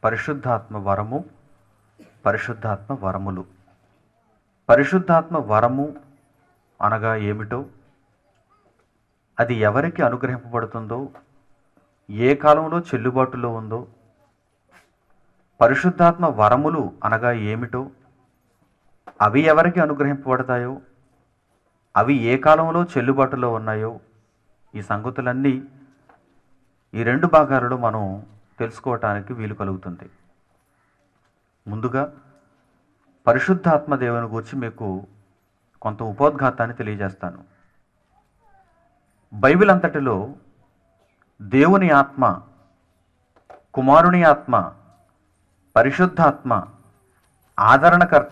పరిశుద్ధాత్మ వరము పరిశుద్ధాత్మ వరములు పరిశుద్ధాత్మ వరము అనగా ఏమిటో అది ఎవరికి అనుగ్రహింపబడుతుందో ఏ కాలంలో చెల్లుబాటులో ఉందో పరిశుద్ధాత్మ వరములు అనగా ఏమిటో అవి ఎవరికి అనుగ్రహింపబడతాయో అవి ఏ కాలంలో చెల్లుబాటులో ఉన్నాయో ఈ సంగతులన్నీ ఈ రెండు భాగాలలో మనం తెలుసుకోవటానికి వీలు కలుగుతుంది ముందుగా పరిశుద్ధాత్మ దేవుని గురించి మీకు కొంత ఉపోద్ఘాతాన్ని తెలియజేస్తాను బైబిల్ అంతటిలో దేవుని ఆత్మ కుమారుని ఆత్మ పరిశుద్ధాత్మ ఆదరణకర్త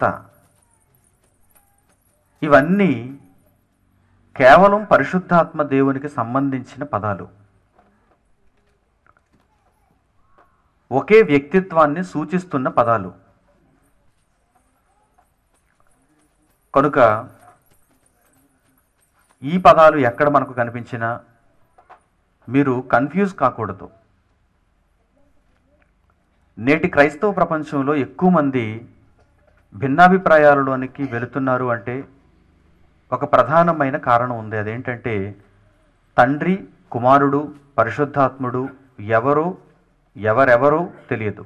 ఇవన్నీ కేవలం పరిశుద్ధాత్మ దేవునికి సంబంధించిన పదాలు ఒకే వ్యక్తిత్వాన్ని సూచిస్తున్న పదాలు కనుక ఈ పదాలు ఎక్కడ మనకు కనిపించినా మీరు కన్ఫ్యూజ్ కాకూడదు నేటి క్రైస్తవ ప్రపంచంలో ఎక్కువ మంది భిన్నాభిప్రాయాలలోనికి వెళుతున్నారు అంటే ఒక ప్రధానమైన కారణం ఉంది అదేంటంటే తండ్రి కుమారుడు పరిశుద్ధాత్ముడు ఎవరో ఎవరెవరో తెలియదు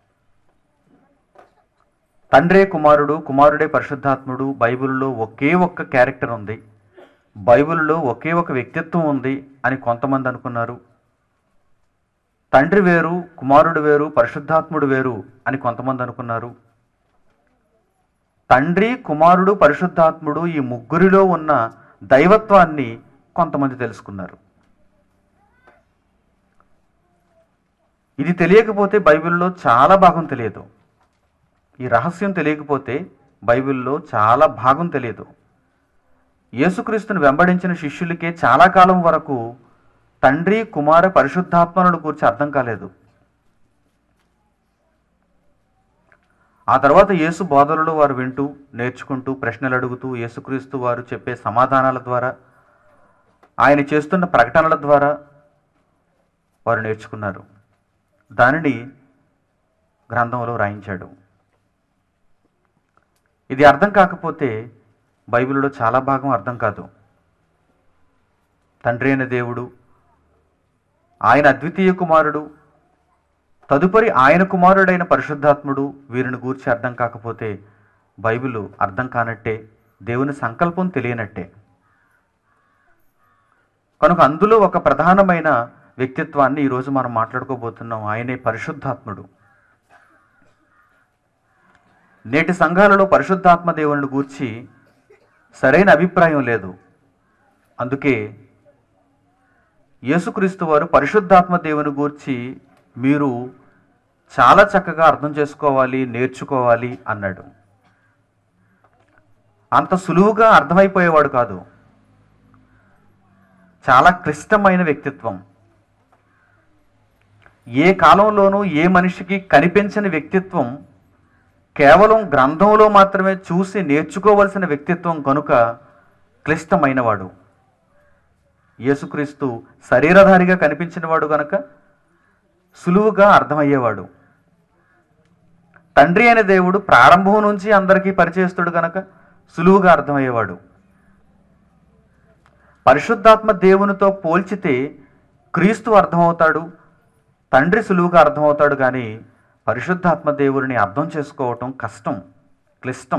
తండ్రే కుమారుడు కుమారుడే పరిశుద్ధాత్ముడు బైబిల్లో ఒకే ఒక్క క్యారెక్టర్ ఉంది బైబిల్లో ఒకే ఒక వ్యక్తిత్వం ఉంది అని కొంతమంది అనుకున్నారు తండ్రి వేరు కుమారుడు వేరు పరిశుద్ధాత్ముడు వేరు అని కొంతమంది అనుకున్నారు తండ్రి కుమారుడు పరిశుద్ధాత్ముడు ఈ ముగ్గురిలో ఉన్న దైవత్వాన్ని కొంతమంది తెలుసుకున్నారు ఇది తెలియకపోతే బైబిల్లో చాలా భాగం తెలియదు ఈ రహస్యం తెలియకపోతే బైబిల్లో చాలా భాగం తెలియదు యేసుక్రీస్తును వెంబడించిన శిష్యులకే చాలా కాలం వరకు తండ్రి కుమార పరిశుద్ధాత్మలను గురించి అర్థం కాలేదు ఆ తర్వాత యేసు బోధనలు వారు వింటూ నేర్చుకుంటూ ప్రశ్నలు అడుగుతూ యేసుక్రీస్తు వారు చెప్పే సమాధానాల ద్వారా ఆయన చేస్తున్న ప్రకటనల ద్వారా వారు నేర్చుకున్నారు దానిని గ్రంథంలో రాయించాడు ఇది అర్థం కాకపోతే బైబిల్లో చాలా భాగం అర్థం కాదు తండ్రి అయిన దేవుడు ఆయన అద్వితీయ కుమారుడు తదుపరి ఆయన కుమారుడైన పరిశుద్ధాత్ముడు వీరిని గూర్చి అర్థం కాకపోతే బైబిల్ అర్థం కానట్టే దేవుని సంకల్పం తెలియనట్టే కనుక అందులో ఒక ప్రధానమైన వ్యక్తిత్వాన్ని ఈరోజు మనం మాట్లాడుకోబోతున్నాం ఆయనే పరిశుద్ధాత్ముడు నేటి సంఘాలలో పరిశుద్ధాత్మ దేవుని గూర్చి సరైన అభిప్రాయం లేదు అందుకే యేసుక్రీస్తు వారు పరిశుద్ధాత్మ దేవుని గూర్చి మీరు చాలా చక్కగా అర్థం చేసుకోవాలి నేర్చుకోవాలి అన్నాడు అంత సులువుగా అర్థమైపోయేవాడు కాదు చాలా క్లిష్టమైన వ్యక్తిత్వం ఏ కాలంలోనూ ఏ మనిషికి కనిపించని వ్యక్తిత్వం కేవలం గ్రంథంలో మాత్రమే చూసి నేర్చుకోవలసిన వ్యక్తిత్వం కనుక క్లిష్టమైనవాడు యేసుక్రీస్తు శరీరధారిగా కనిపించినవాడు గనక సులువుగా అర్థమయ్యేవాడు తండ్రి అయిన దేవుడు ప్రారంభం నుంచి అందరికీ పరిచయస్తుడు గనక సులువుగా అర్థమయ్యేవాడు పరిశుద్ధాత్మ దేవునితో పోల్చితే క్రీస్తు అర్థమవుతాడు తండ్రి సులువుగా అర్థమవుతాడు కానీ పరిశుద్ధాత్మ దేవుడిని అర్థం చేసుకోవటం కష్టం క్లిష్టం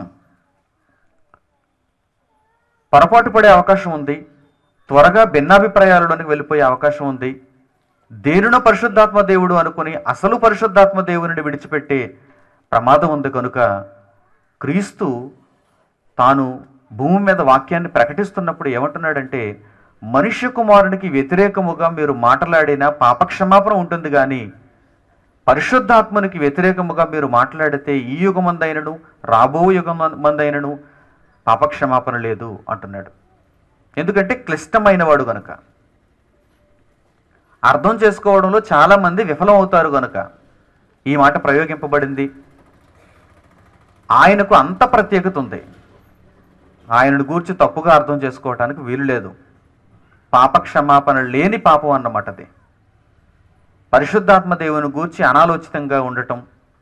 పొరపాటు పడే అవకాశం ఉంది త్వరగా భిన్నాభిప్రాయాలలోనికి వెళ్ళిపోయే అవకాశం ఉంది దేనినో పరిశుద్ధాత్మ దేవుడు అనుకుని అసలు పరిశుద్ధాత్మ దేవుని విడిచిపెట్టే ప్రమాదం ఉంది కనుక క్రీస్తు తాను భూమి మీద వాక్యాన్ని ప్రకటిస్తున్నప్పుడు ఏమంటున్నాడంటే మనుష్య కుమారునికి వ్యతిరేకముగా మీరు మాట్లాడిన పాపక్షమాపణ ఉంటుంది కానీ పరిశుద్ధాత్మనికి వ్యతిరేకముగా మీరు మాట్లాడితే ఈ యుగమందైనను రాబో యుగమందైనను పాపక్షమాపణ లేదు అంటున్నాడు ఎందుకంటే క్లిష్టమైన వాడు గనుక అర్థం చేసుకోవడంలో చాలామంది విఫలం అవుతారు గనుక ఈ మాట ప్రయోగింపబడింది ఆయనకు అంత ప్రత్యేకత ఉంది ఆయనను గూర్చి తప్పుగా అర్థం చేసుకోవటానికి వీలు లేదు పాపక్షమాపణ లేని పాపం అన్నమాట అది పరిశుద్ధాత్మ దేవుని గూర్చి అనాలోచితంగా ఉండటం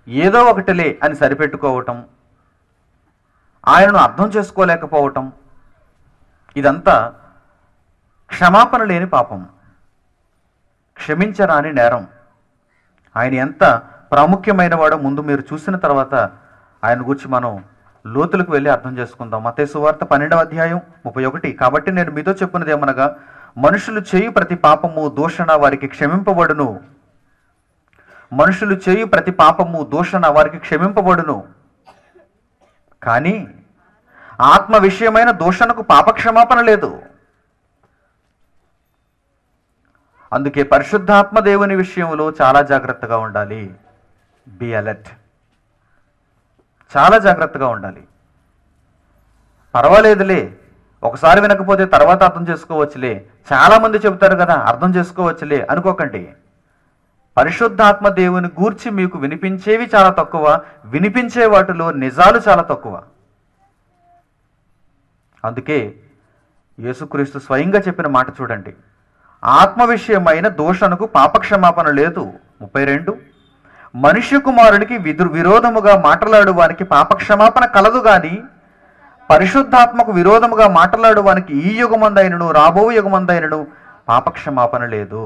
ఏదో ఒకటిలే అని సరిపెట్టుకోవటం ఆయనను అర్థం చేసుకోలేకపోవటం ఇదంతా క్షమాపణ లేని పాపం క్షమించరాని నేరం ఆయన ఎంత ప్రాముఖ్యమైన వాడో ముందు మీరు చూసిన తర్వాత ఆయన గురించి మనం లోతులకు వెళ్ళి అర్థం చేసుకుందాం మతే సువార్త పన్నెండవ అధ్యాయం ముప్పై ఒకటి కాబట్టి నేను మీతో చెప్పినది ఏమనగా మనుషులు చేయు ప్రతి పాపము దూషణ వారికి క్షమింపబడును మనుషులు చేయు ప్రతి పాపము దూషణ వారికి క్షమింపబడును కానీ ఆత్మ విషయమైన దూషణకు పాపక్షమాపణ లేదు అందుకే పరిశుద్ధాత్మ దేవుని విషయంలో చాలా జాగ్రత్తగా ఉండాలి బి అలర్ట్ చాలా జాగ్రత్తగా ఉండాలి పర్వాలేదులే ఒకసారి వినకపోతే తర్వాత అర్థం చేసుకోవచ్చులే చాలా మంది చెబుతారు కదా అర్థం చేసుకోవచ్చులే అనుకోకండి పరిశుద్ధాత్మ దేవుని గూర్చి మీకు వినిపించేవి చాలా తక్కువ వినిపించే వాటిలో నిజాలు చాలా తక్కువ అందుకే యేసుక్రీస్తు స్వయంగా చెప్పిన మాట చూడండి ఆత్మ విషయమైన దోషణకు పాపక్షమాపణ లేదు ముప్పై రెండు మనుష్య కుమారునికి విదు విరోధముగా మాట్లాడు వానికి పాపక్షమాపణ కలదు గాని పరిశుద్ధాత్మకు విరోధముగా మాట్లాడు వానికి ఈ యుగమందైనను రాబో యుగమందైనను పాపక్షమాపణ లేదు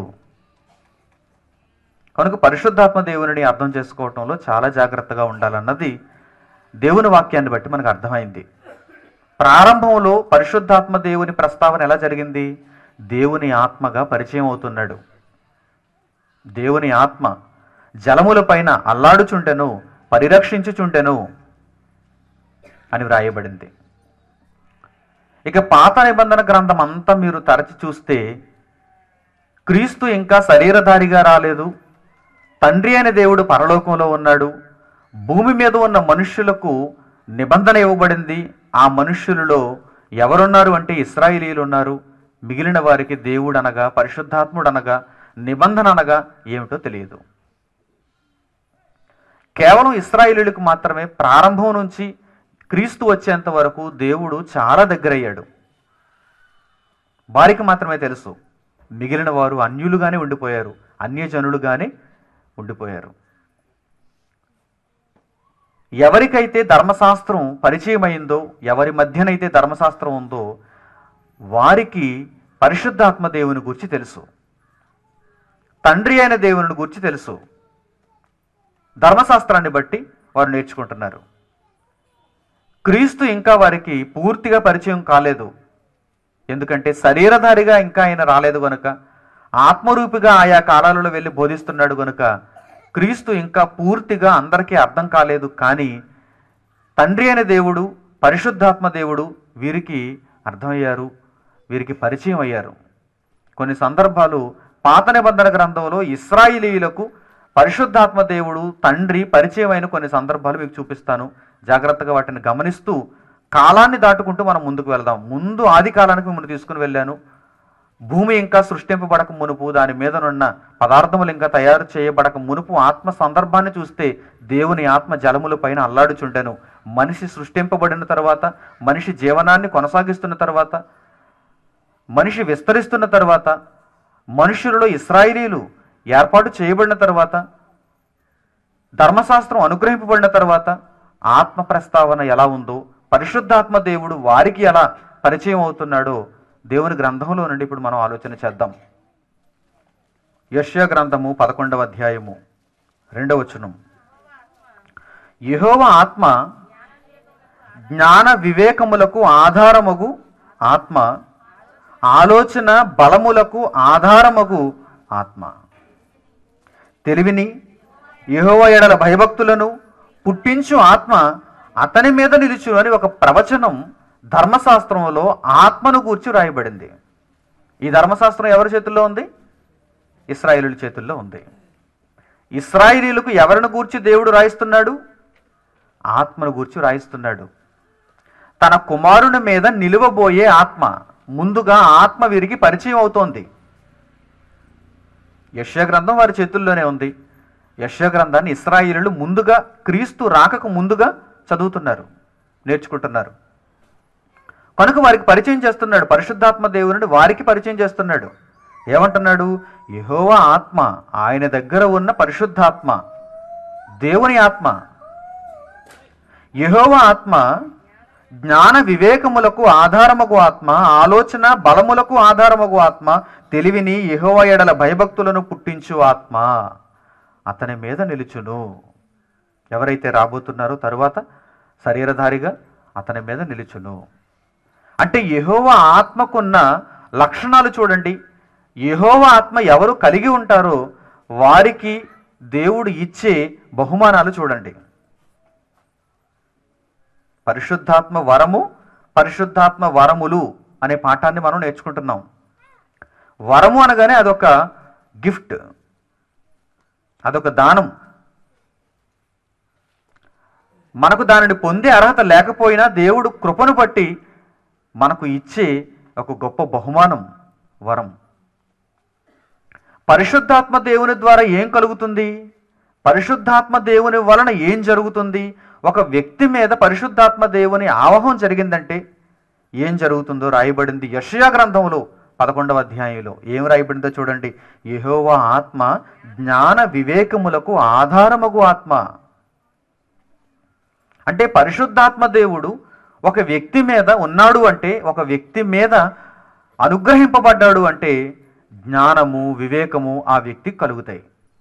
కనుక పరిశుద్ధాత్మ దేవునిని అర్థం చేసుకోవటంలో చాలా జాగ్రత్తగా ఉండాలన్నది దేవుని వాక్యాన్ని బట్టి మనకు అర్థమైంది ప్రారంభంలో పరిశుద్ధాత్మ దేవుని ప్రస్తావన ఎలా జరిగింది దేవుని ఆత్మగా పరిచయం అవుతున్నాడు దేవుని ఆత్మ జలముల పైన అల్లాడుచుంటెను పరిరక్షించుచుంటెను అని వ్రాయబడింది ఇక పాత నిబంధన గ్రంథం అంతా మీరు తరచి చూస్తే క్రీస్తు ఇంకా శరీరధారిగా రాలేదు తండ్రి అనే దేవుడు పరలోకంలో ఉన్నాడు భూమి మీద ఉన్న మనుష్యులకు నిబంధన ఇవ్వబడింది ఆ మనుష్యులలో ఎవరున్నారు అంటే ఇస్రాయిలీలు ఉన్నారు మిగిలిన వారికి దేవుడు అనగా పరిశుద్ధాత్ముడు అనగా నిబంధన అనగా ఏమిటో తెలియదు కేవలం ఇస్రాయిలీలకు మాత్రమే ప్రారంభం నుంచి క్రీస్తు వచ్చేంత వరకు దేవుడు చాలా దగ్గరయ్యాడు వారికి మాత్రమే తెలుసు మిగిలిన వారు అన్యులుగానే ఉండిపోయారు అన్యజనులుగానే ఉండిపోయారు ఎవరికైతే ధర్మశాస్త్రం పరిచయమైందో ఎవరి మధ్యనైతే ధర్మశాస్త్రం ఉందో వారికి పరిశుద్ధాత్మ దేవుని గురించి తెలుసు తండ్రి అయిన దేవుని గురించి తెలుసు ధర్మశాస్త్రాన్ని బట్టి వారు నేర్చుకుంటున్నారు క్రీస్తు ఇంకా వారికి పూర్తిగా పరిచయం కాలేదు ఎందుకంటే శరీరధారిగా ఇంకా ఆయన రాలేదు గనుక ఆత్మరూపిగా ఆయా కాలాలలో వెళ్ళి బోధిస్తున్నాడు గనుక క్రీస్తు ఇంకా పూర్తిగా అందరికీ అర్థం కాలేదు కానీ తండ్రి అనే దేవుడు పరిశుద్ధాత్మ దేవుడు వీరికి అర్థమయ్యారు వీరికి పరిచయం అయ్యారు కొన్ని సందర్భాలు పాత నిబంధన గ్రంథంలో ఇస్రాయిలీలకు పరిశుద్ధాత్మ దేవుడు తండ్రి పరిచయం అయిన కొన్ని సందర్భాలు మీకు చూపిస్తాను జాగ్రత్తగా వాటిని గమనిస్తూ కాలాన్ని దాటుకుంటూ మనం ముందుకు వెళ్దాం ముందు ఆది కాలానికి మిమ్మల్ని తీసుకుని వెళ్ళాను భూమి ఇంకా సృష్టింపబడక మునుపు దాని మీదనున్న పదార్థములు ఇంకా తయారు చేయబడక మునుపు ఆత్మ సందర్భాన్ని చూస్తే దేవుని ఆత్మ జలముల పైన అల్లాడుచుండెను మనిషి సృష్టింపబడిన తర్వాత మనిషి జీవనాన్ని కొనసాగిస్తున్న తర్వాత మనిషి విస్తరిస్తున్న తర్వాత మనుషులలో ఇస్రాయిలీలు ఏర్పాటు చేయబడిన తర్వాత ధర్మశాస్త్రం అనుగ్రహింపబడిన తర్వాత ఆత్మ ప్రస్తావన ఎలా ఉందో పరిశుద్ధాత్మ దేవుడు వారికి ఎలా పరిచయం అవుతున్నాడో దేవుని గ్రంథంలో నుండి ఇప్పుడు మనం ఆలోచన చేద్దాం యశ్య గ్రంథము పదకొండవ అధ్యాయము రెండవ వచనం యెహోవా ఆత్మ జ్ఞాన వివేకములకు ఆధారమగు ఆత్మ ఆలోచన బలములకు ఆధారమగు ఆత్మ తెలివిని యెహోవ ఎడల భయభక్తులను పుట్టించు ఆత్మ అతని మీద నిలుచు అని ఒక ప్రవచనం ధర్మశాస్త్రంలో ఆత్మను గూర్చి రాయబడింది ఈ ధర్మశాస్త్రం ఎవరి చేతుల్లో ఉంది ఇస్రాయేలుల చేతుల్లో ఉంది ఇస్రాయేలీలకు ఎవరిని గూర్చి దేవుడు రాయిస్తున్నాడు ఆత్మను గూర్చి రాయిస్తున్నాడు తన కుమారుని మీద నిలువబోయే ఆత్మ ముందుగా ఆత్మ వీరికి పరిచయం అవుతోంది యశ్య గ్రంథం వారి చేతుల్లోనే ఉంది యశ్య గ్రంథాన్ని ఇస్రాయిలు ముందుగా క్రీస్తు రాకకు ముందుగా చదువుతున్నారు నేర్చుకుంటున్నారు కనుక వారికి పరిచయం చేస్తున్నాడు పరిశుద్ధాత్మ దేవుని వారికి పరిచయం చేస్తున్నాడు ఏమంటున్నాడు యెహోవా ఆత్మ ఆయన దగ్గర ఉన్న పరిశుద్ధాత్మ దేవుని ఆత్మ యెహోవ ఆత్మ జ్ఞాన వివేకములకు ఆధారమగు ఆత్మ ఆలోచన బలములకు ఆధారమగు ఆత్మ తెలివిని యెహోవ ఎడల భయభక్తులను పుట్టించు ఆత్మ అతని మీద నిలుచును ఎవరైతే రాబోతున్నారో తరువాత శరీరధారిగా అతని మీద నిలుచును అంటే యెహోవ ఆత్మకున్న లక్షణాలు చూడండి యెహోవ ఆత్మ ఎవరు కలిగి ఉంటారో వారికి దేవుడు ఇచ్చే బహుమానాలు చూడండి పరిశుద్ధాత్మ వరము పరిశుద్ధాత్మ వరములు అనే పాఠాన్ని మనం నేర్చుకుంటున్నాం వరము అనగానే అదొక గిఫ్ట్ అదొక దానం మనకు దానిని పొందే అర్హత లేకపోయినా దేవుడు కృపను బట్టి మనకు ఇచ్చే ఒక గొప్ప బహుమానం వరం పరిశుద్ధాత్మ దేవుని ద్వారా ఏం కలుగుతుంది పరిశుద్ధాత్మ దేవుని వలన ఏం జరుగుతుంది ఒక వ్యక్తి మీద పరిశుద్ధాత్మ దేవుని ఆవహం జరిగిందంటే ఏం జరుగుతుందో రాయబడింది యషయా గ్రంథంలో పదకొండవ అధ్యాయంలో ఏం రాయబడిందో చూడండి యెహోవా ఆత్మ జ్ఞాన వివేకములకు ఆధారమగు ఆత్మ అంటే పరిశుద్ధాత్మ దేవుడు ఒక వ్యక్తి మీద ఉన్నాడు అంటే ఒక వ్యక్తి మీద అనుగ్రహింపబడ్డాడు అంటే జ్ఞానము వివేకము ఆ వ్యక్తికి కలుగుతాయి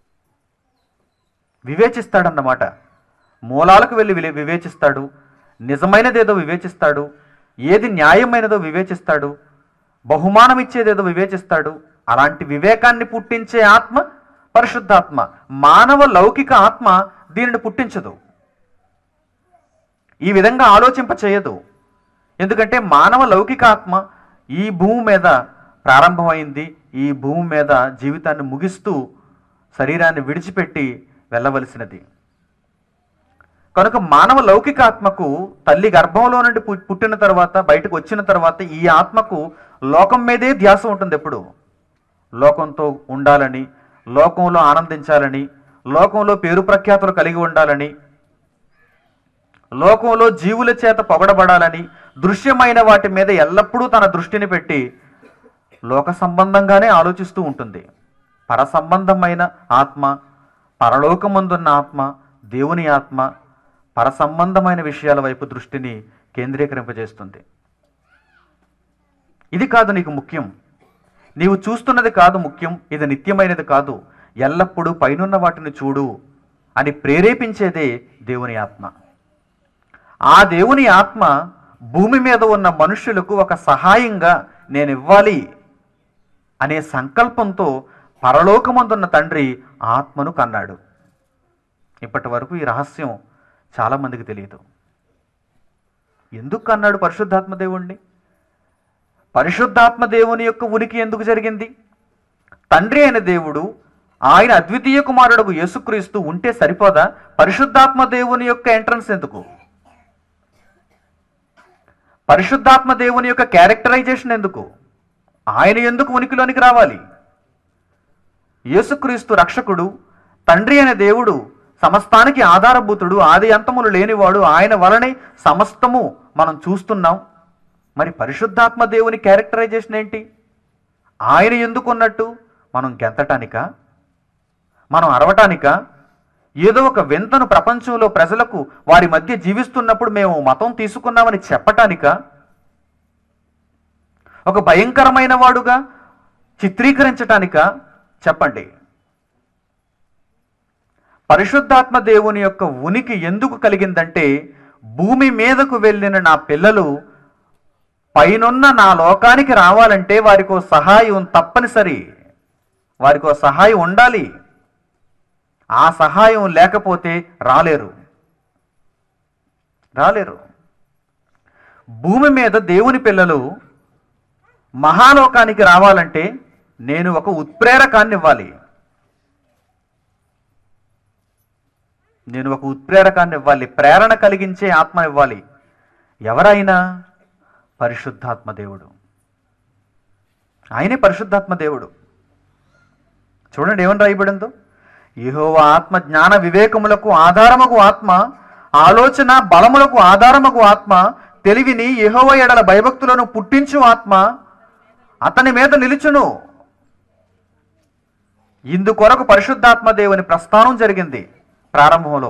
వివేచిస్తాడన్నమాట మూలాలకు వెళ్ళి విలే- వివేచిస్తాడు నిజమైనదేదో వివేచిస్తాడు ఏది న్యాయమైనదో వివేచిస్తాడు బహుమానం ఇచ్చేదేదో వివేచిస్తాడు అలాంటి వివేకాన్ని పుట్టించే ఆత్మ పరిశుద్ధాత్మ మానవ లౌకిక ఆత్మ దీనిని పుట్టించదు ఈ విధంగా ఆలోచింప చేయదు ఎందుకంటే మానవ లౌకిక ఆత్మ ఈ భూమి మీద ప్రారంభమైంది ఈ భూమి మీద జీవితాన్ని ముగిస్తూ శరీరాన్ని విడిచిపెట్టి వెళ్ళవలసినది కనుక మానవ లౌకిక ఆత్మకు తల్లి గర్భంలో నుండి పు- పుట్టిన తర్వాత బయటకు వచ్చిన తర్వాత ఈ ఆత్మకు లోకం మీదే ధ్యాస ఉంటుంది ఎప్పుడు లోకంతో ఉండాలని లోకంలో ఆనందించాలని లోకంలో పేరు ప్రఖ్యాతులు కలిగి ఉండాలని లోకంలో జీవుల చేత పొగడబడాలని దృశ్యమైన వాటి మీద ఎల్లప్పుడూ తన దృష్టిని పెట్టి లోక సంబంధంగానే ఆలోచిస్తూ ఉంటుంది పర సంబంధమైన ఆత్మ పరలోకమందున్న ఆత్మ దేవుని ఆత్మ పర సంబంధమైన విషయాల వైపు దృష్టిని కేంద్రీకరింపజేస్తుంది ఇది కాదు నీకు ముఖ్యం నీవు చూస్తున్నది కాదు ముఖ్యం ఇది నిత్యమైనది కాదు ఎల్లప్పుడూ పైనున్న వాటిని చూడు అని ప్రేరేపించేదే దేవుని ఆత్మ ఆ దేవుని ఆత్మ భూమి మీద ఉన్న మనుషులకు ఒక సహాయంగా నేను ఇవ్వాలి అనే సంకల్పంతో పరలోకమందున్న తండ్రి ఆత్మను కన్నాడు ఇప్పటి వరకు ఈ రహస్యం చాలామందికి తెలియదు ఎందుకు కన్నాడు పరిశుద్ధాత్మ దేవుణ్ణి పరిశుద్ధాత్మ దేవుని యొక్క ఉనికి ఎందుకు జరిగింది తండ్రి అయిన దేవుడు ఆయన అద్వితీయ కుమారుడు యేసుక్రీస్తు ఉంటే సరిపోదా పరిశుద్ధాత్మ దేవుని యొక్క ఎంట్రన్స్ ఎందుకు పరిశుద్ధాత్మ దేవుని యొక్క క్యారెక్టరైజేషన్ ఎందుకు ఆయన ఎందుకు ఉనికిలోనికి రావాలి యేసుక్రీస్తు రక్షకుడు తండ్రి అయిన దేవుడు సమస్తానికి ఆధారభూతుడు ఆది అంతములు లేనివాడు ఆయన వలనే సమస్తము మనం చూస్తున్నాం మరి పరిశుద్ధాత్మ దేవుని క్యారెక్టరైజేషన్ ఏంటి ఆయన ఎందుకు ఉన్నట్టు మనం గెంతటానికా మనం అరవటానికా ఏదో ఒక వింతను ప్రపంచంలో ప్రజలకు వారి మధ్య జీవిస్తున్నప్పుడు మేము మతం తీసుకున్నామని చెప్పటానికా ఒక భయంకరమైన వాడుగా చిత్రీకరించటానికా చెప్పండి పరిశుద్ధాత్మ దేవుని యొక్క ఉనికి ఎందుకు కలిగిందంటే భూమి మీదకు వెళ్ళిన నా పిల్లలు పైనున్న నా లోకానికి రావాలంటే వారికో సహాయం తప్పనిసరి వారికో సహాయం ఉండాలి ఆ సహాయం లేకపోతే రాలేరు రాలేరు భూమి మీద దేవుని పిల్లలు మహాలోకానికి రావాలంటే నేను ఒక ఉత్ప్రేరకాన్ని ఇవ్వాలి నేను ఒక ఉత్ప్రేరకాన్ని ఇవ్వాలి ప్రేరణ కలిగించే ఆత్మ ఇవ్వాలి ఎవరైనా పరిశుద్ధాత్మ దేవుడు ఆయనే పరిశుద్ధాత్మ దేవుడు చూడండి ఏమని రాయబడిందో యెహోవా ఆత్మ జ్ఞాన వివేకములకు ఆధారమగు ఆత్మ ఆలోచన బలములకు ఆధారమగు ఆత్మ తెలివిని యెహోవ ఎడల భయభక్తులను పుట్టించు ఆత్మ అతని మీద నిలుచును ఇందుకొరకు పరిశుద్ధాత్మ దేవుని ప్రస్థానం జరిగింది ప్రారంభంలో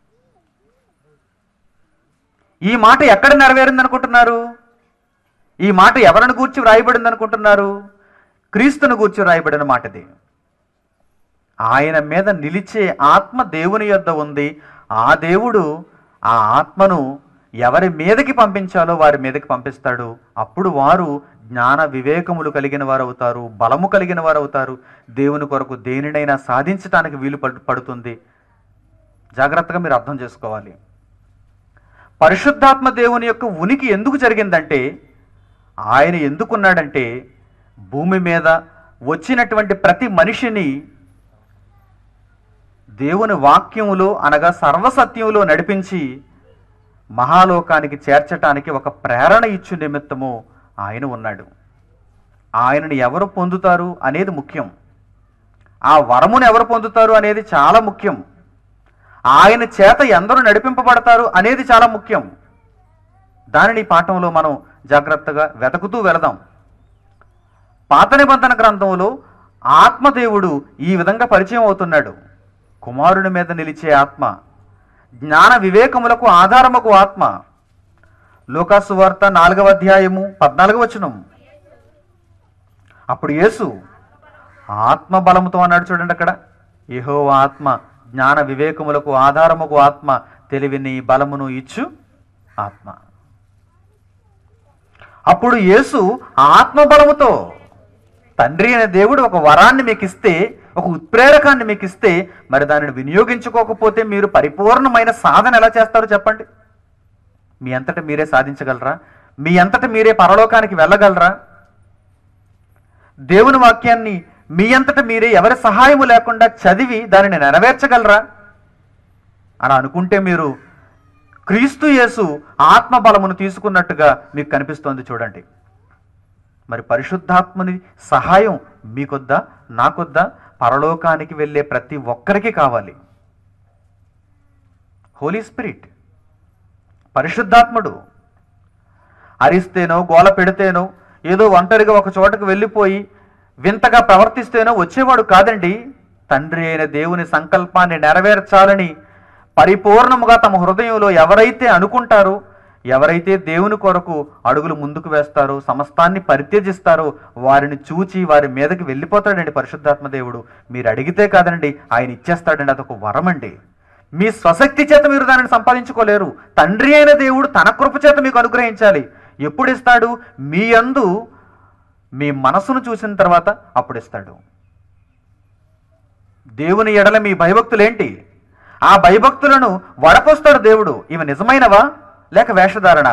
ఈ మాట ఎక్కడ నెరవేరింది అనుకుంటున్నారు ఈ మాట ఎవరిని గూర్చి వ్రాయబడింది అనుకుంటున్నారు క్రీస్తును గూర్చి వ్రాయబడిన మాటది ఆయన మీద నిలిచే ఆత్మ దేవుని యొద్ద ఉంది ఆ దేవుడు ఆ ఆత్మను ఎవరి మీదకి పంపించాలో వారి మీదకి పంపిస్తాడు అప్పుడు వారు జ్ఞాన వివేకములు కలిగిన వారు అవుతారు బలము కలిగిన వారు అవుతారు దేవుని కొరకు దేనినైనా సాధించడానికి వీలు పడు- పడుతుంది జాగ్రత్తగా మీరు అర్థం చేసుకోవాలి పరిశుద్ధాత్మ దేవుని యొక్క ఉనికి ఎందుకు జరిగిందంటే ఆయన ఎందుకున్నాడంటే భూమి మీద వచ్చినటువంటి ప్రతి మనిషిని దేవుని వాక్యములో అనగా సర్వసత్యములో నడిపించి మహాలోకానికి చేర్చటానికి ఒక ప్రేరణ ఇచ్చు నిమిత్తము ఆయన ఉన్నాడు ఆయనను ఎవరు పొందుతారు అనేది ముఖ్యం ఆ వరమును ఎవరు పొందుతారు అనేది చాలా ముఖ్యం ఆయన చేత ఎందరూ నడిపింపబడతారు అనేది చాలా ముఖ్యం దానిని ఈ పాఠంలో మనం జాగ్రత్తగా వెతుకుతూ వెళదాం పాత నిబంధన గ్రంథంలో ఆత్మదేవుడు ఈ విధంగా పరిచయం అవుతున్నాడు కుమారుని మీద నిలిచే ఆత్మ జ్ఞాన వివేకములకు ఆధారముకు ఆత్మ లోకాసు వార్త నాలుగవ అధ్యాయము పద్నాలుగవ వచనం అప్పుడు యేసు ఆత్మ బలముతో అన్నాడు చూడండి అక్కడ ఏహో ఆత్మ జ్ఞాన వివేకములకు ఆధారముకు ఆత్మ తెలివిని బలమును ఇచ్చు ఆత్మ అప్పుడు యేసు ఆత్మ బలముతో తండ్రి అనే దేవుడు ఒక వరాన్ని మీకు ఇస్తే ఒక ఉత్ప్రేరకాన్ని మీకు ఇస్తే మరి దానిని వినియోగించుకోకపోతే మీరు పరిపూర్ణమైన సాధన ఎలా చేస్తారో చెప్పండి మీ అంతట మీరే సాధించగలరా మీ అంతట మీరే పరలోకానికి వెళ్ళగలరా దేవుని వాక్యాన్ని మీ అంతట మీరే ఎవరి సహాయము లేకుండా చదివి దానిని నెరవేర్చగలరా అని అనుకుంటే మీరు క్రీస్తు యేసు ఆత్మ బలమును తీసుకున్నట్టుగా మీకు కనిపిస్తోంది చూడండి మరి పరిశుద్ధాత్మని సహాయం మీకొద్దా నాకొద్దా పరలోకానికి వెళ్ళే ప్రతి ఒక్కరికి కావాలి హోలీ స్పిరిట్ పరిశుద్ధాత్ముడు అరిస్తేనో గోల పెడితేనో ఏదో ఒంటరిగా ఒక చోటకు వెళ్ళిపోయి వింతగా ప్రవర్తిస్తేనో వచ్చేవాడు కాదండి తండ్రి అయిన దేవుని సంకల్పాన్ని నెరవేర్చాలని పరిపూర్ణముగా తమ హృదయంలో ఎవరైతే అనుకుంటారో ఎవరైతే దేవుని కొరకు అడుగులు ముందుకు వేస్తారో సమస్తాన్ని పరిత్యజిస్తారో వారిని చూచి వారి మీదకి వెళ్ళిపోతాడండి పరిశుద్ధాత్మ దేవుడు మీరు అడిగితే కాదండి ఆయన ఇచ్చేస్తాడండి అదొక వరం అండి మీ స్వశక్తి చేత మీరు దానిని సంపాదించుకోలేరు తండ్రి అయిన దేవుడు తన కృప చేత మీకు అనుగ్రహించాలి ఎప్పుడు ఇస్తాడు మీ అందు మీ మనసును చూసిన తర్వాత అప్పుడు ఇస్తాడు దేవుని ఎడల మీ భయభక్తులేంటి ఆ భయభక్తులను వడపోస్తాడు దేవుడు ఇవి నిజమైనవా లేక వేషధారణ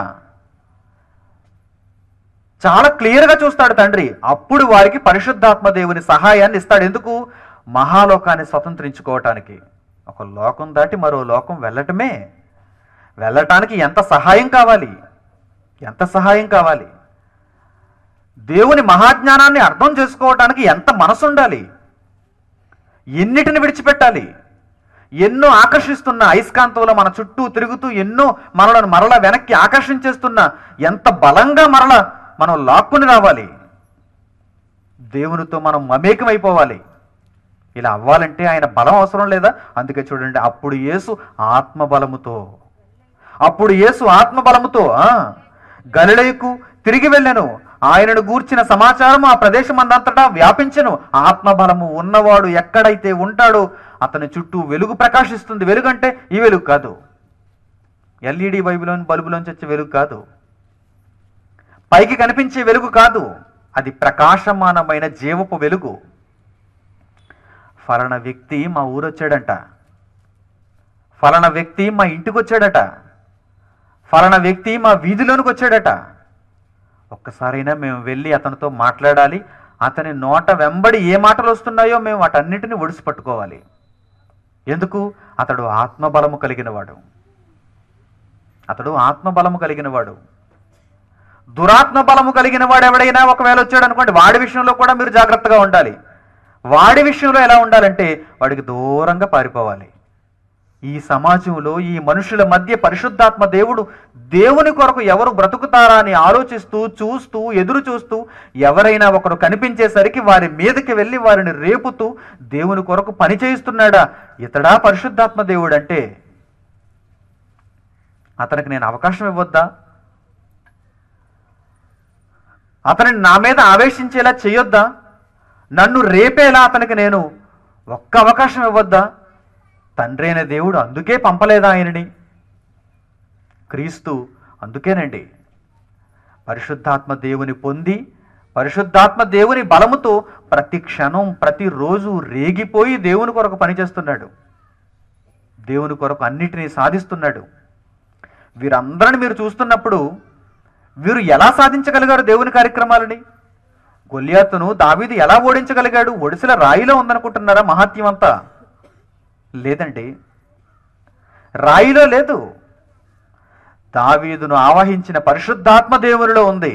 చాలా క్లియర్గా చూస్తాడు తండ్రి అప్పుడు వారికి పరిశుద్ధాత్మ దేవుని సహాయాన్ని ఇస్తాడు ఎందుకు మహాలోకాన్ని స్వతంత్రించుకోవటానికి ఒక లోకం దాటి మరో లోకం వెళ్ళటమే వెళ్ళటానికి ఎంత సహాయం కావాలి ఎంత సహాయం కావాలి దేవుని మహాజ్ఞానాన్ని అర్థం చేసుకోవటానికి ఎంత మనసు ఉండాలి ఎన్నిటిని విడిచిపెట్టాలి ఎన్నో ఆకర్షిస్తున్న అయస్కాంతంలో మన చుట్టూ తిరుగుతూ ఎన్నో మనలను మరల వెనక్కి ఆకర్షించేస్తున్న ఎంత బలంగా మరల మనం లాక్కుని రావాలి దేవునితో మనం మమేకమైపోవాలి ఇలా అవ్వాలంటే ఆయన బలం అవసరం లేదా అందుకే చూడండి అప్పుడు యేసు ఆత్మ బలముతో అప్పుడు యేసు ఆత్మ బలముతో ఆ, గలిలయకు తిరిగి వెళ్ళెను ఆయనను గూర్చిన సమాచారం ఆ ప్రదేశం అందంతటా వ్యాపించెను ఆత్మ బలము ఉన్నవాడు ఎక్కడైతే ఉంటాడో అతని చుట్టూ వెలుగు ప్రకాశిస్తుంది వెలుగు అంటే ఈ వెలుగు కాదు ఎల్ఈడి బైబులోని బల్బులోంచి వచ్చే వెలుగు కాదు పైకి కనిపించే వెలుగు కాదు అది ప్రకాశమానమైన జీవపు వెలుగు ఫలానా వ్యక్తి మా ఊరు వచ్చాడంట ఫలానా వ్యక్తి మా ఇంటికి వచ్చాడట ఫలానా వ్యక్తి మా వీధిలోనికి వచ్చాడట ఒక్కసారైనా మేము వెళ్ళి అతనితో మాట్లాడాలి అతని నోట వెంబడి ఏ మాటలు వస్తున్నాయో మేము వాటన్నిటిని ఒడిసి పట్టుకోవాలి ఎందుకు అతడు ఆత్మబలము కలిగినవాడు అతడు ఆత్మబలము కలిగినవాడు దురాత్మ బలము కలిగిన వాడు ఎవడైనా ఒకవేళ వచ్చాడు అనుకోండి వాడి విషయంలో కూడా మీరు జాగ్రత్తగా ఉండాలి వాడి విషయంలో ఎలా ఉండాలంటే వాడికి దూరంగా పారిపోవాలి ఈ సమాజంలో ఈ మనుషుల మధ్య పరిశుద్ధాత్మ దేవుడు దేవుని కొరకు ఎవరు బ్రతుకుతారా అని ఆలోచిస్తూ చూస్తూ ఎదురు చూస్తూ ఎవరైనా ఒకరు కనిపించేసరికి వారి మీదకి వెళ్ళి వారిని రేపుతూ దేవుని కొరకు పని చేయిస్తున్నాడా ఇతడా పరిశుద్ధాత్మ దేవుడు అంటే అతనికి నేను అవకాశం ఇవ్వద్దా అతనిని నా మీద ఆవేశించేలా చేయొద్దా నన్ను రేపేలా అతనికి నేను ఒక్క అవకాశం ఇవ్వద్దా తండ్రి అయిన దేవుడు అందుకే పంపలేదా ఆయనని క్రీస్తు అందుకేనండి పరిశుద్ధాత్మ దేవుని పొంది పరిశుద్ధాత్మ దేవుని బలముతో ప్రతి క్షణం ప్రతిరోజు రేగిపోయి దేవుని కొరకు పనిచేస్తున్నాడు దేవుని కొరకు అన్నిటినీ సాధిస్తున్నాడు వీరందరిని మీరు చూస్తున్నప్పుడు వీరు ఎలా సాధించగలిగారు దేవుని కార్యక్రమాలని గొల్యాతును దావీదు ఎలా ఓడించగలిగాడు ఒడిసెల రాయిలో ఉందనుకుంటున్నారా మహాత్యం అంతా లేదండి రాయిలో లేదు దావీదును ఆవహించిన పరిశుద్ధాత్మ దేవునిలో ఉంది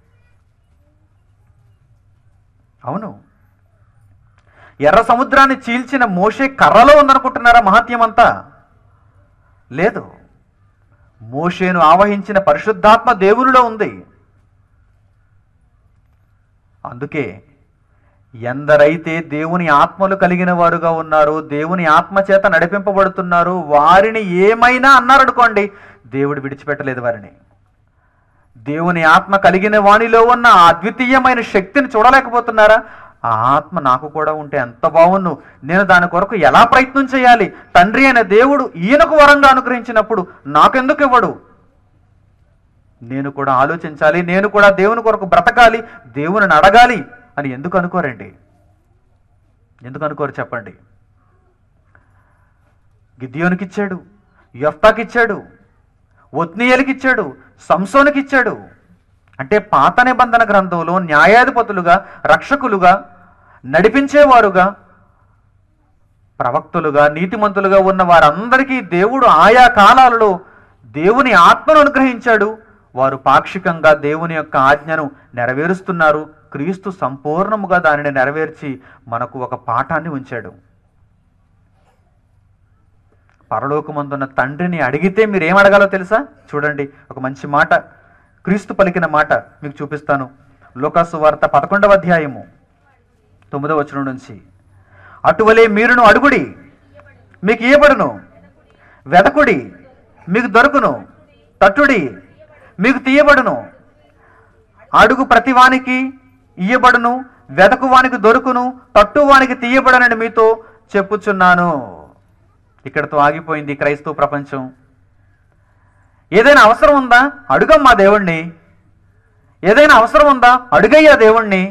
అవును ఎర్ర సముద్రాన్ని చీల్చిన మోషే కర్రలో ఉందనుకుంటున్నారా మహాత్యం అంతా లేదు మోషేను ఆవహించిన పరిశుద్ధాత్మ దేవునిలో ఉంది అందుకే ఎందరైతే దేవుని ఆత్మలు కలిగిన వారుగా ఉన్నారో దేవుని ఆత్మ చేత నడిపింపబడుతున్నారో వారిని ఏమైనా అన్నారనుకోండి దేవుడు విడిచిపెట్టలేదు వారిని దేవుని ఆత్మ కలిగిన వానిలో ఉన్న ఆ అద్వితీయమైన శక్తిని చూడలేకపోతున్నారా ఆ ఆత్మ నాకు కూడా ఉంటే ఎంత బాగున్ను నేను దాని కొరకు ఎలా ప్రయత్నం చేయాలి తండ్రి అయిన దేవుడు ఈయనకు వరంగా అనుగ్రహించినప్పుడు నాకెందుకు ఇవ్వడు నేను కూడా ఆలోచించాలి నేను కూడా దేవుని కొరకు బ్రతకాలి దేవుని అడగాలి అని ఎందుకు అనుకోరండి ఎందుకు అనుకోరు చెప్పండి గిద్యోనికి ఇచ్చాడు యొఫ్తాకి ఇచ్చాడు ఒత్నీయలకి ఇచ్చాడు సంసోనికి ఇచ్చాడు అంటే పాత నిబంధన గ్రంథంలో న్యాయాధిపతులుగా రక్షకులుగా నడిపించేవారుగా ప్రవక్తులుగా నీతిమంతులుగా ఉన్న వారందరికీ దేవుడు ఆయా కాలాలలో దేవుని ఆత్మను అనుగ్రహించాడు వారు పాక్షికంగా దేవుని యొక్క ఆజ్ఞను నెరవేరుస్తున్నారు క్రీస్తు సంపూర్ణముగా దానిని నెరవేర్చి మనకు ఒక పాఠాన్ని ఉంచాడు పరలోకమందున్న తండ్రిని అడిగితే మీరు ఏం అడగాలో తెలుసా చూడండి ఒక మంచి మాట క్రీస్తు పలికిన మాట మీకు చూపిస్తాను లోకాసు వార్త పదకొండవ అధ్యాయము తొమ్మిదవ వచనం నుంచి అటువలే మీరును అడుగుడి మీకు ఇయ్యబడును వెదకుడి మీకు దొరుకును తట్టుడి మీకు తీయబడును అడుగు ప్రతివానికి ఇయ్యబడును వెదకువానికి దొరుకును తట్టువానికి తీయబడనని మీతో చెప్పుచున్నాను ఇక్కడతో ఆగిపోయింది క్రైస్తవ ప్రపంచం ఏదైనా అవసరం ఉందా అడుగమ్మా దేవుణ్ణి ఏదైనా అవసరం ఉందా అడుగయ్యా దేవుణ్ణి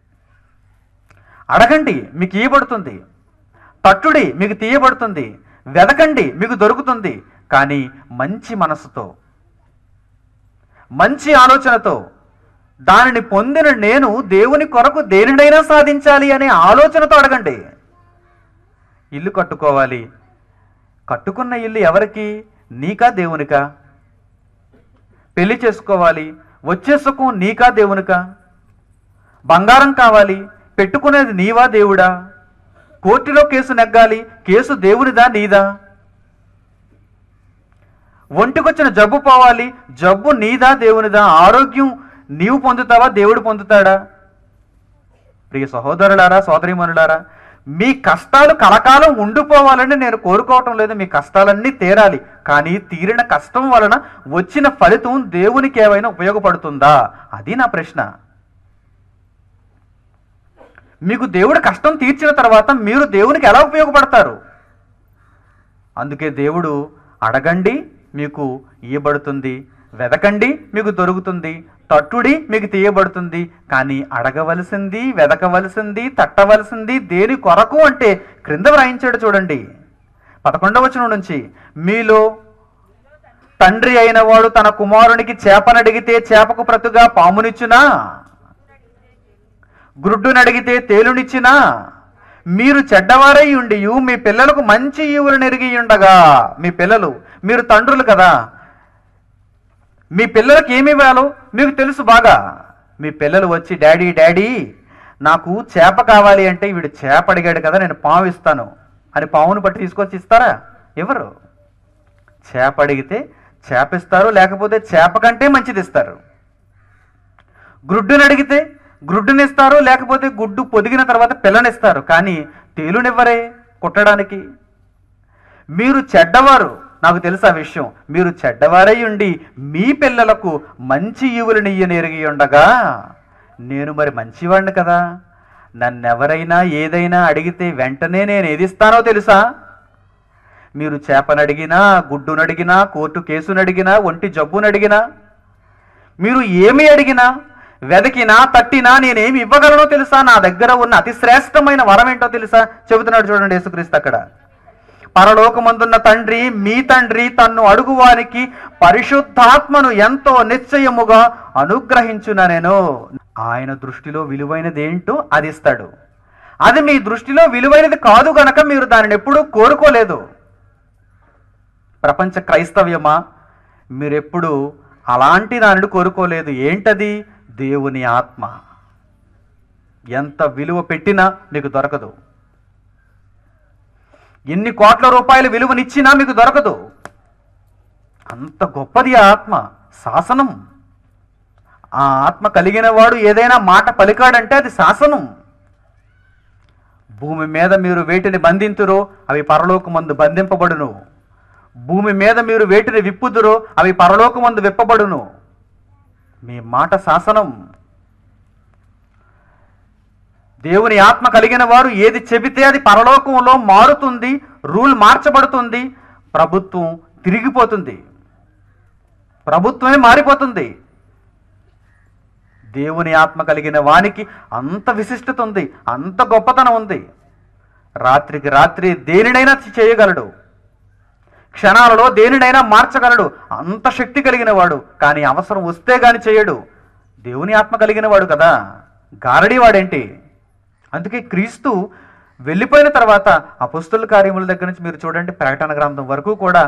అడగండి మీకు ఇయ్యబడుతుంది తట్టుడి మీకు తీయబడుతుంది వెదకండి మీకు దొరుకుతుంది కానీ మంచి మనసుతో మంచి ఆలోచనతో దానిని పొందిన నేను దేవుని కొరకు దేనినైనా సాధించాలి అనే ఆలోచనతో అడగండి ఇల్లు కట్టుకోవాలి కట్టుకున్న ఇల్లు ఎవరికి నీకా దేవునికా పెళ్లి చేసుకోవాలి వచ్చే సుఖం నీకా దేవునికా బంగారం కావాలి పెట్టుకునేది నీవా దేవుడా కోర్టులో కేసు నెగ్గాలి కేసు దేవునిదా నీదా ఒంటికొచ్చిన జబ్బు పోవాలి జబ్బు నీదా దేవునిదా ఆరోగ్యం నీవు పొందుతావా దేవుడు పొందుతాడా ప్రియ సహోదరులారా సోదరిమనులారా మీ కష్టాలు కలకాలం ఉండిపోవాలని నేను కోరుకోవటం లేదు మీ కష్టాలన్నీ తీరాలి కానీ తీరిన కష్టం వలన వచ్చిన ఫలితం దేవునికి ఏమైనా ఉపయోగపడుతుందా అది నా ప్రశ్న మీకు దేవుడు కష్టం తీర్చిన తర్వాత మీరు దేవునికి ఎలా ఉపయోగపడతారు అందుకే దేవుడు అడగండి మీకు ఇయ్యబడుతుంది వెదకండి మీకు దొరుకుతుంది తట్టుడి మీకు తీయబడుతుంది కానీ అడగవలసింది వెదకవలసింది తట్టవలసింది దేని కొరకు అంటే క్రింద వ్రాయించాడు చూడండి పదకొండవ వచనం నుంచి మీలో తండ్రి అయిన వాడు తన కుమారునికి చేపనడిగితే చేపకు ప్రతుగా పామునిచ్చునా గ్రుడ్డునడిగితే తేలునిచ్చినా మీరు చెడ్డవారై ఉండి మీ పిల్లలకు మంచి ఈవులను ఎరిగి ఉండగా మీ పిల్లలు మీరు తండ్రులు కదా మీ పిల్లలకి ఏమి ఇవ్వాలో మీకు తెలుసు బాగా మీ పిల్లలు వచ్చి డాడీ డాడీ నాకు చేప కావాలి అంటే వీడు చేప అడిగాడు కదా నేను పాము ఇస్తాను అని పావును పట్టి తీసుకొచ్చి ఇస్తారా ఎవరు చేప అడిగితే చేప ఇస్తారు లేకపోతే చేప కంటే మంచిది ఇస్తారు గుడ్డుని అడిగితే గుడ్డునిస్తారు లేకపోతే గుడ్డు పొదిగిన తర్వాత పిల్లనిస్తారు కానీ తేలునివ్వరే కుట్టడానికి మీరు చెడ్డవారు నాకు తెలుసు ఆ విషయం మీరు చెడ్డవారై ఉండి మీ పిల్లలకు మంచి ఈవులనియ్యనెరిగి ఉండగా నేను మరి మంచివాడిని కదా నన్నెవరైనా ఏదైనా అడిగితే వెంటనే నేను ఏది ఇస్తానో తెలుసా మీరు చేపనడిగినా గుడ్డునడిగినా కోర్టు కేసునడిగినా ఒంటి జబ్బునడిగినా మీరు ఏమి అడిగినా వెదకినా తట్టినా నేనేమి ఇవ్వగలనో తెలుసా నా దగ్గర ఉన్న అతి శ్రేష్టమైన వరం ఏంటో తెలుసా చెబుతున్నాడు చూడండి యేసుక్రీస్తు అక్కడ పరలోకమందున్న తండ్రి మీ తండ్రి తన్ను అడుగువానికి పరిశుద్ధాత్మను ఎంతో నిశ్చయముగా అనుగ్రహించున నేను ఆయన దృష్టిలో విలువైనది ఏంటో అది ఇస్తాడు అది మీ దృష్టిలో విలువైనది కాదు గనక మీరు దానిని ఎప్పుడూ కోరుకోలేదు ప్రపంచ క్రైస్తవ్యమా మీరెప్పుడు అలాంటి దానిని కోరుకోలేదు ఏంటది దేవుని ఆత్మ ఎంత విలువ పెట్టినా మీకు దొరకదు ఎన్ని కోట్ల రూపాయల విలువనిచ్చినా మీకు దొరకదు అంత గొప్పది ఆ ఆత్మ శాసనం ఆ ఆత్మ కలిగిన వాడు ఏదైనా మాట పలికాడంటే అది శాసనం భూమి మీద మీరు వేటిని బంధింతురో అవి పరలోకమందు బంధింపబడును భూమి మీద మీరు వేటిని విప్పుదురో అవి పరలోకమందు విప్పబడును మీ మాట శాసనం దేవుని ఆత్మ కలిగిన వారు ఏది చెబితే అది పరలోకంలో మారుతుంది రూల్ మార్చబడుతుంది ప్రభుత్వం తిరిగిపోతుంది ప్రభుత్వమే మారిపోతుంది దేవుని ఆత్మ కలిగిన వానికి అంత విశిష్టత ఉంది అంత గొప్పతనం ఉంది రాత్రికి రాత్రి దేనినైనా చేయగలడు క్షణాలలో దేనినైనా మార్చగలడు అంత శక్తి కలిగిన వాడు కానీ అవసరం వస్తే గాని చేయడు దేవుని ఆత్మ కలిగిన వాడు కదా గారడీ వాడేంటి అందుకే క్రీస్తు వెళ్ళిపోయిన తర్వాత అపుస్తుల కార్యముల దగ్గర నుంచి మీరు చూడండి ప్రకటన గ్రంథం వరకు కూడా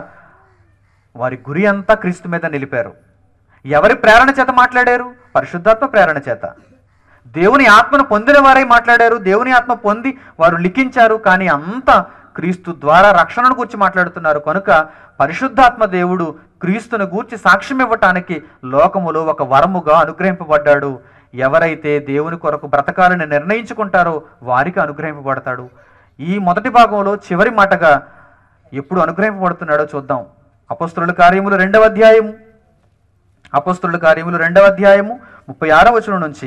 వారి గురి అంతా క్రీస్తు మీద నిలిపారు ఎవరి ప్రేరణ చేత మాట్లాడారు పరిశుద్ధాత్మ ప్రేరణ చేత దేవుని ఆత్మను పొందిన వారై మాట్లాడారు దేవుని ఆత్మ పొంది వారు లిఖించారు కానీ అంతా క్రీస్తు ద్వారా రక్షణను గురించి మాట్లాడుతున్నారు కనుక పరిశుద్ధాత్మ దేవుడు క్రీస్తును గూర్చి సాక్ష్యం ఇవ్వటానికి లోకములో ఒక వరముగా అనుగ్రహింపబడ్డాడు ఎవరైతే దేవుని కొరకు బ్రతకాలని నిర్ణయించుకుంటారో వారికి అనుగ్రహింపబడతాడు ఈ మొదటి భాగంలో చివరి మాటగా ఎప్పుడు అనుగ్రహింపబడుతున్నాడో చూద్దాం అపస్తుల కార్యములు రెండవ అధ్యాయము అపస్తుల కార్యములు రెండవ అధ్యాయము ముప్పై ఆరో వచనం నుంచి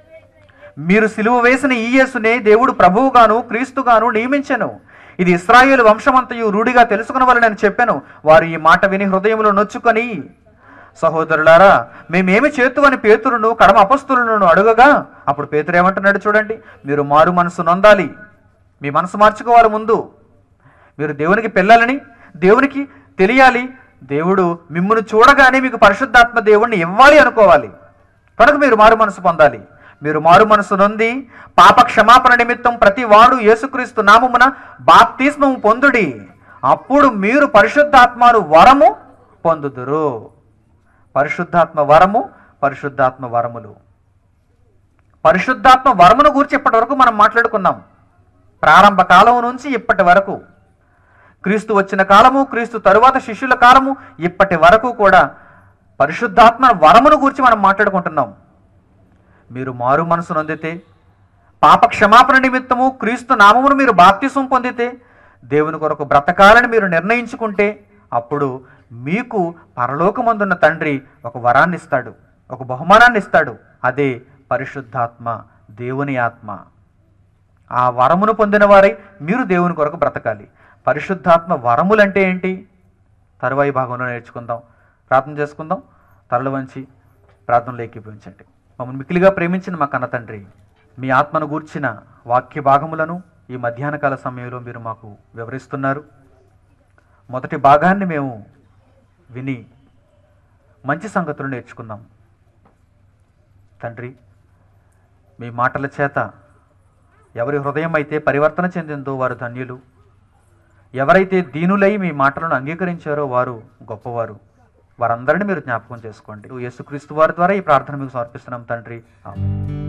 మీరు సిలువ వేసిన ఈ యేసునే దేవుడు ప్రభువుగాను క్రీస్తుగాను నియమించెను ఇది ఇస్రాయేల్ వంశమంతయు రూఢిగా తెలుసుకునవలనని చెప్పాను వారు ఈ మాట విని హృదయంలో నొచ్చుకొని సహోదరులారా మేమేమి చేతు అని పేతురును కడమ అపస్తులను అడుగగా అప్పుడు పేతురు ఏమంటున్నాడు చూడండి మీరు మారు మనసు నొందాలి మీ మనసు మార్చుకోవాలి ముందు మీరు దేవునికి పిల్లలని దేవునికి తెలియాలి దేవుడు మిమ్మల్ని చూడగానే మీకు పరిశుద్ధాత్మ దేవుణ్ణి ఇవ్వాలి అనుకోవాలి కనుక మీరు మారు మనసు పొందాలి మీరు మారు మనసు నొంది పాప క్షమాపణ నిమిత్తం ప్రతి వాడు యేసుక్రీస్తు నామమున బాప్తిస్మము పొందుడి అప్పుడు మీరు పరిశుద్ధాత్మను వరము పొందుదురు పరిశుద్ధాత్మ వరము పరిశుద్ధాత్మ వరములు పరిశుద్ధాత్మ వరమును గురించి ఇప్పటి వరకు మనం మాట్లాడుకున్నాం ప్రారంభ కాలం నుంచి ఇప్పటి వరకు క్రీస్తు వచ్చిన కాలము క్రీస్తు తరువాత శిష్యుల కాలము ఇప్పటి వరకు కూడా పరిశుద్ధాత్మ వరమును గురించి మనం మాట్లాడుకుంటున్నాం మీరు మారు మనసు నొందితే పాప క్షమాపణ నిమిత్తము క్రీస్తు నామమును మీరు బాప్తిసం పొందితే దేవుని కొరకు బ్రతకాలని మీరు నిర్ణయించుకుంటే అప్పుడు మీకు పరలోకమందున్న తండ్రి ఒక వరాన్ని ఇస్తాడు ఒక బహుమానాన్ని ఇస్తాడు అదే పరిశుద్ధాత్మ దేవుని ఆత్మ ఆ వరమును పొందిన వారై మీరు దేవుని కొరకు బ్రతకాలి పరిశుద్ధాత్మ వరములంటే ఏంటి తరువాయి భాగంలో నేర్చుకుందాం ప్రార్థన చేసుకుందాం తరలు వంచి ప్రార్థనలు ఏకీభవించండి మమ్మల్ని మిక్కిలిగా ప్రేమించిన మా కన్న తండ్రి మీ ఆత్మను గూర్చిన వాక్య భాగములను ఈ మధ్యాహ్న కాల సమయంలో మీరు మాకు వివరిస్తున్నారు మొదటి భాగాన్ని మేము విని మంచి సంగతులు నేర్చుకున్నాం తండ్రి మీ మాటల చేత ఎవరి హృదయం అయితే పరివర్తన చెందిందో వారు ధన్యులు ఎవరైతే దీనులై మీ మాటలను అంగీకరించారో వారు గొప్పవారు వారందరినీ మీరు జ్ఞాపకం చేసుకోండి యేసుక్రీస్తు వారి ద్వారా ఈ ప్రార్థన మీకు సమర్పిస్తున్నాం తండ్రి ఆమేన్